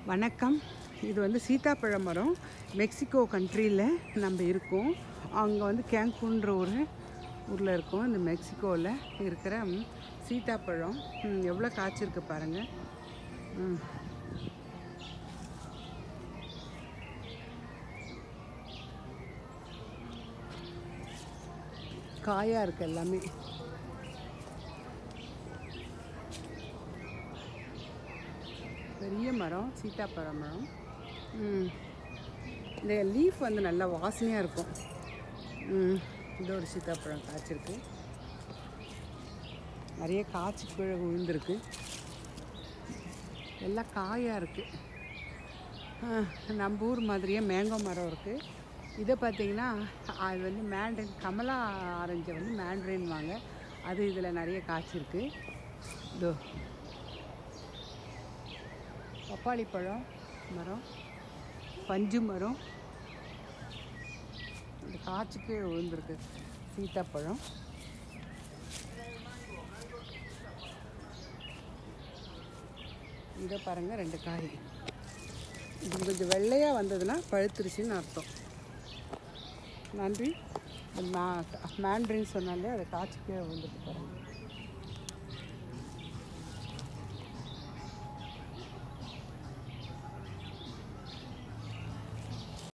வணக்கம் இது வந்து சீதாப்பழ மரம் மெக்சிகோ கண்ட்ரியில் நம்ம இருக்கோம் அங்கே வந்து கேங்கூன்ற ஒரு ஊரில் இருக்கோம் இந்த மெக்சிகோவில் இருக்கிற ம், சீதாப்பழம் ம், எவ்வளோ காய்ச்சிருக்கு பாருங்கள் ம் காயாக இருக்குது எல்லாமே பெரிய மரம் சீத்தாப்பழ மரம் ம். இந்த லீஃப் வந்து நல்லா வாசனையாக இருக்கும் ம். இது ஒரு சீத்தாப்பழம் காய்ச்சிருக்கு நிறைய காய்ச்சி கீழே விழுந்திருக்கு எல்லாம் காயாக இருக்குது நம்ம ஊர் மாதிரியே மேங்கோ மரம் இருக்குது இதை பார்த்தீங்கன்னா அது வந்து மேண்ட்ரின் கமலா ஆரஞ்சை வந்து மேண்ட்ரின் வாங்க அது இதில் நிறைய காய்ச்சிருக்கு இதோ பப்பாளி பழம் மரம் பஞ்சு மரம் இந்த காய்ச்சிக்கு விழுந்திருக்கு சீத்தாப்பழம் இதை பாருங்கள் ரெண்டு காய் இது கொஞ்சம் வெள்ளையாக வந்ததுன்னா பழுத்துருச்சுன்னு அர்த்தம் நன்றி மேண்ட்ரின்னு சொன்னாலே அதை காய்ச்சிக்க விழுந்துட்டு பாருங்கள்